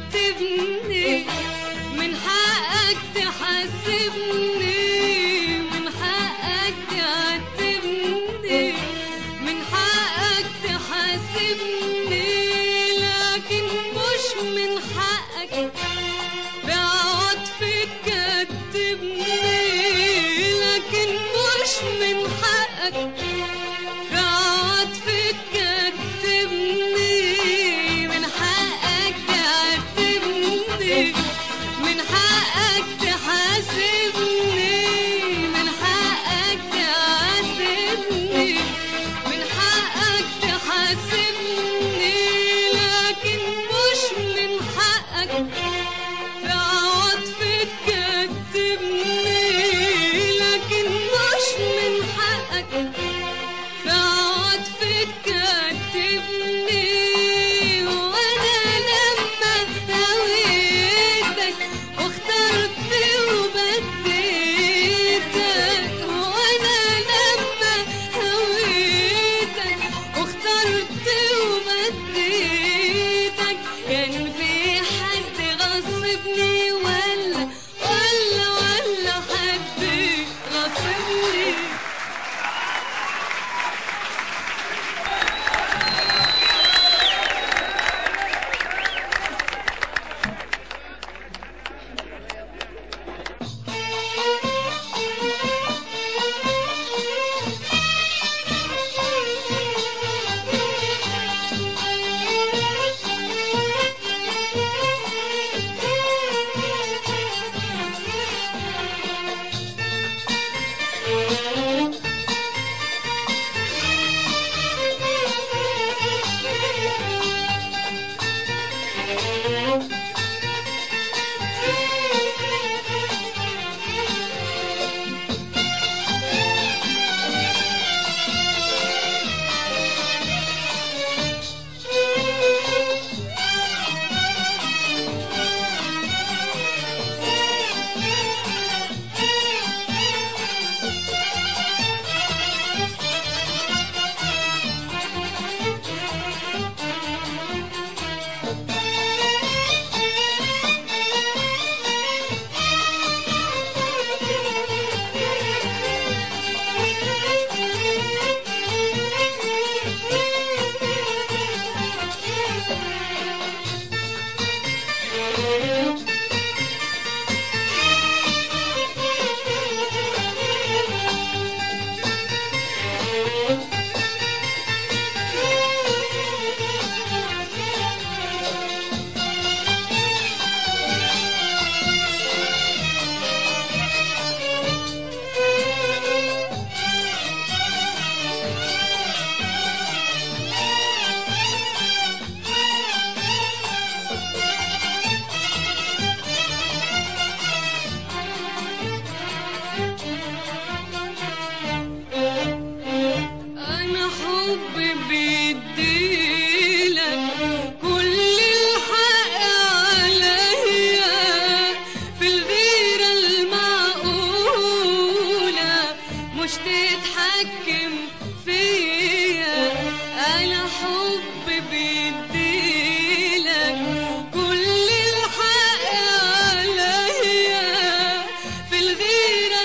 تعاتبني من حقك تحاسبني من حقك تعاتبني من حقك تحاسبني لكن مش من حقك بعطف تكذبني لكن مش من حقك بعطف تكذبني من حقك تعاتبني من حقك تحاسبني من حقك تعاتبني من حقك تحاسبني لكن مش من حقك في عواطف تكذبني لكن مش من حقك في عواطف تكذبني وانا لما هويتك واخترت وبديتك وانا لما هويتك واخترت وبديتك كان في حد غصبني ولا ولا ولا حد غصبني أنا حبي بيديلك كل الحق عليا في الغيرة المعقولة مش تتحكم فيا أنا حبي بيديلك كل الحق عليا في الغيرة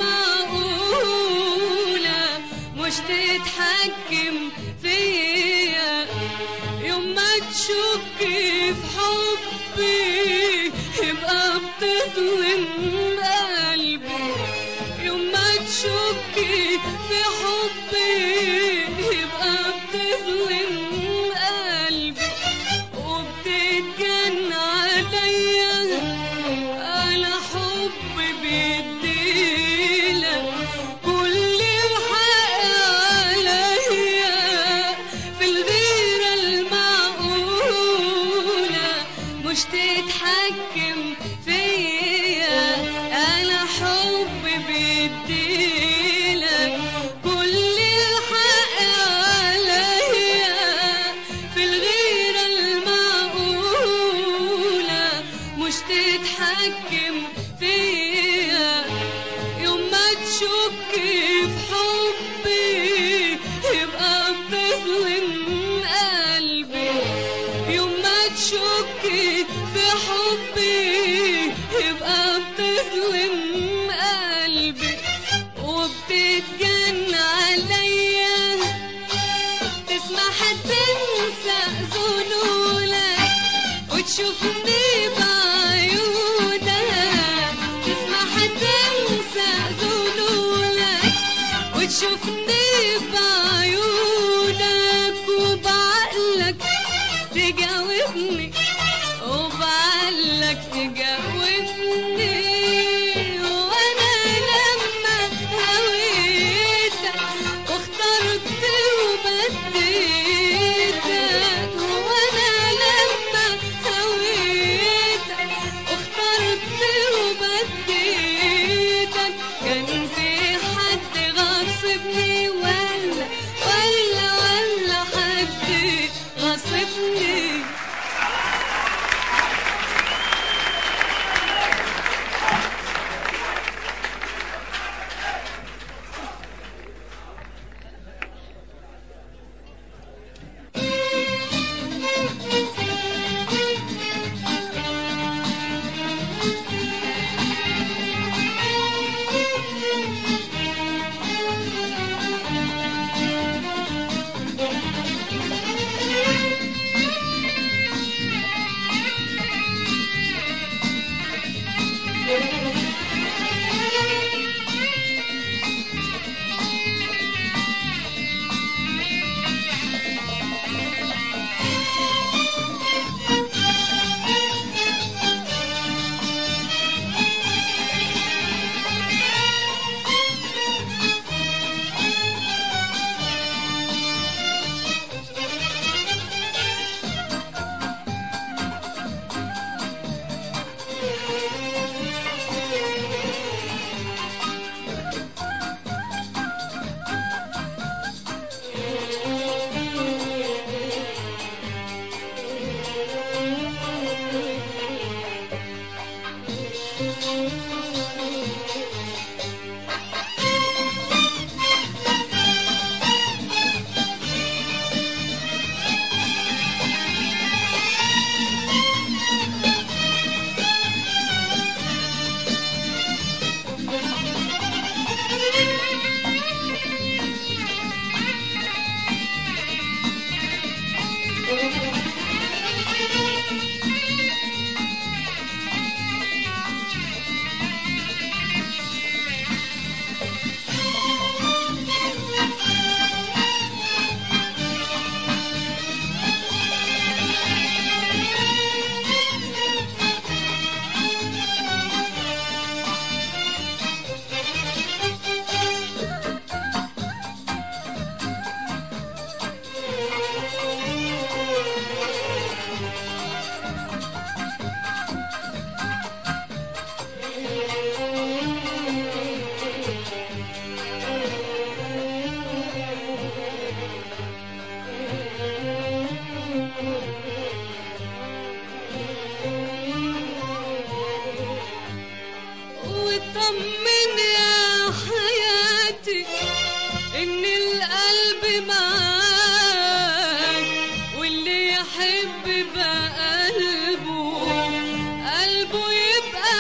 المعقولة مش تتحكم فيا يوم ما تشكي في حبي يبقى بتظلم قلبي يوم ما تشكي في حبي يبقى بتظلم قلبي وبتتجن عليا انا حبي بيديلك كل الحق عليا في الغيرة المعقولة مش تتحكم فيا انا حبي بيديلك كل الحق عليا في الغيرة المعقولة مش تتحكم فيا يوم ما تشكي في حبي يبقى بتظلم قلبي يوم ما تشكي في تشوفني بعيونك وبعقلك تجاوبني وبعقلك تجاوبني وانا لما هويتك واخترت وبديتك وانا لما هويتك واخترت وبديتك كان في حد غاصبني ولا ولا ولا حد غاصبني واطمن يا حياتي ان القلب معاك واللي يحب بقلبه قلبه يبقى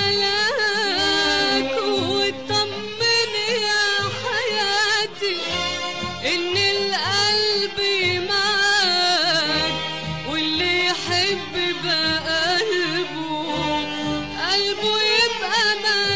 ملاك واطمن يا حياتي ان القلب معاك واللي يحب بقلبه قلبه يبقى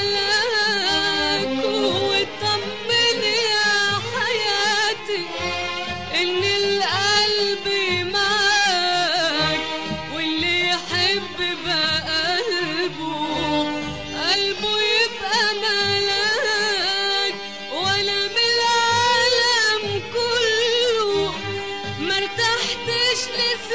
ملاك واطمن يا حياتي ان القلب معاك واللي يحب بقلبه قلبه يبقى ملاك ولا من العالم كله مرتحتش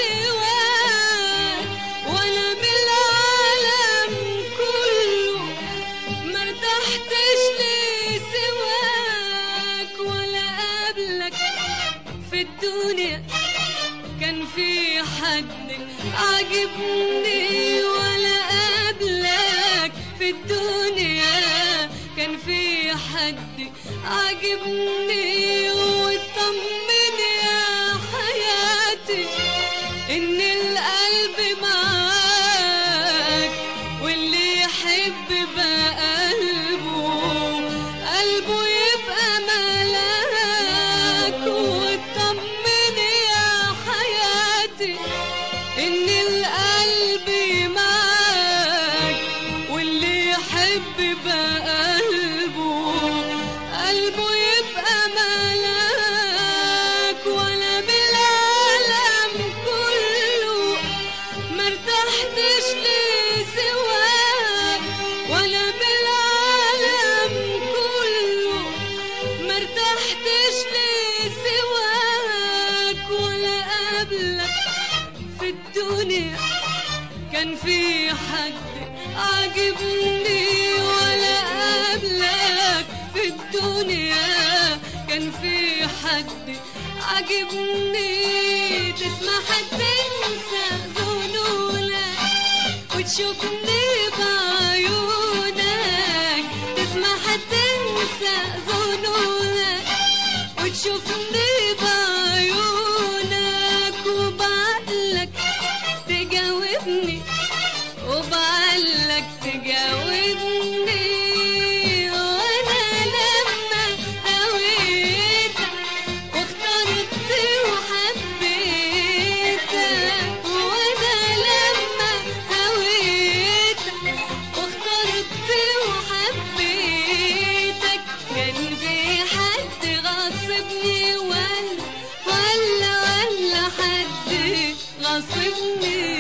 لسواك ولا من العالم كله مرتحتش لسواك ولا قبلك في الدنيا كان في حد عجبني ولا قبلك في الدنيا كان في حد عجبني واطمن يا حياتي ان القلب معاك واللي يحب بقلبه قلبه يبقى ملاك واطمن يا حياتي ان القلب معاك واللي يحب بقلبه قلبه يبقى كان في حد عاجبني ولا قبلك في الدنيا كان في حد عاجبني تسمح تنسى ظنونك وتشوفني بعيونك تسمح تنسى ظنونك وتشوفني بعيونك وبعقلك تجاوبني وبعقلك تجاوبني وانا لما هويتك واخترت وحبيتك وانا لما هويتك واخترت وحبيتك كان في حد غاصبني ولا ولا ولا حد غاصبني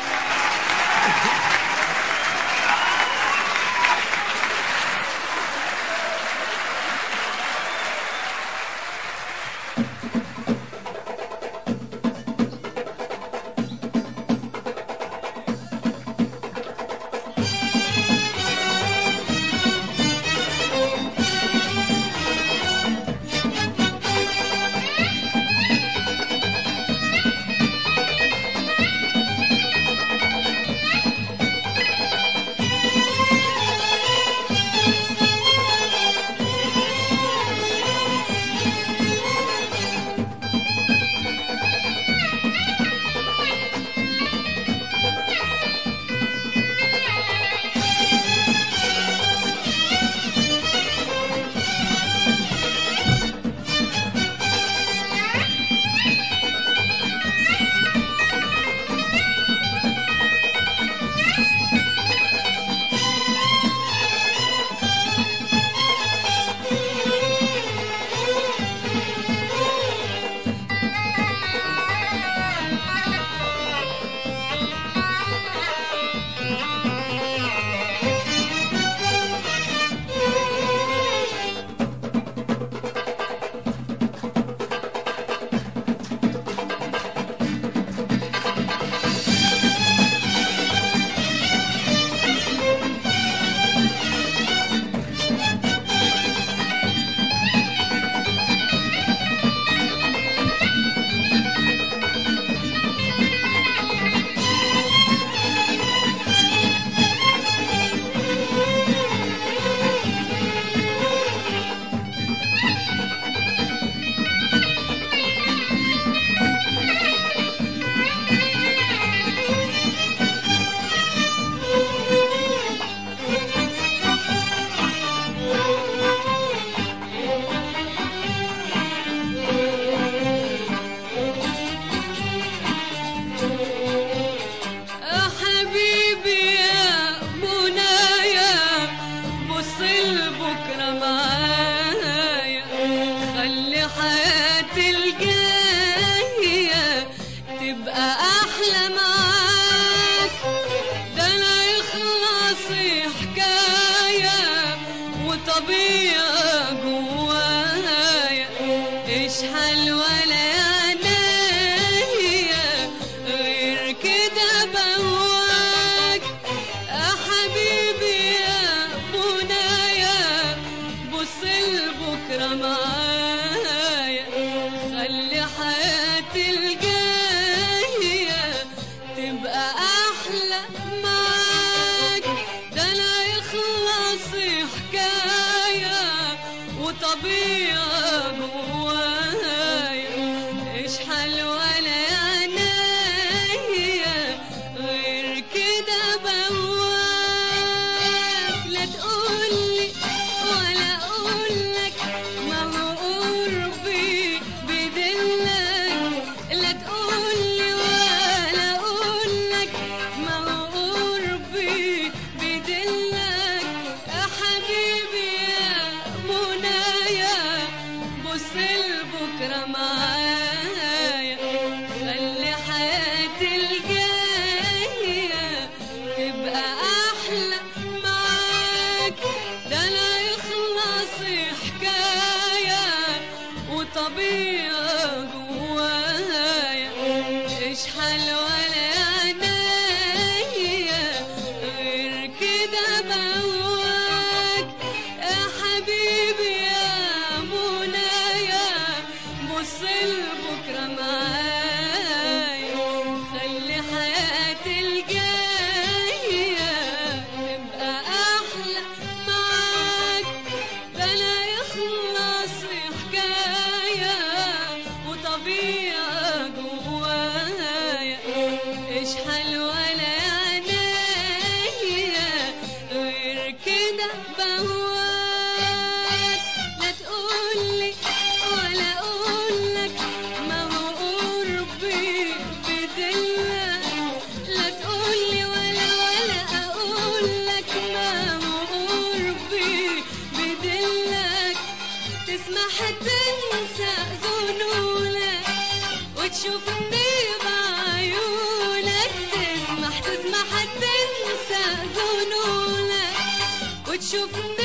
يا حبيبي يا منايا بص لبكرة معايا خلي حياتي الجاية تبقى أحلى معاك ده أنا يخلصي حكاية وطبيعة جوايا اشحال ولا عينيا غير كده بواك يا حبيبي يا منايا بص لبكرة معايا خلي حياتي الجاية تبقى أحلى معاك ده أنا يخلص حكاية وطبيعة جوايا اشحال ولا عينيا غير كده بواك لا تقولي ولا اقولك ما هو قربي بدلك لا تقولي ولا اقولك ما هو قربي بدلك يا حبيبي يا منايا وتشوفني بعيونك تسمح تسمح تنسى ظنونك وتشوفني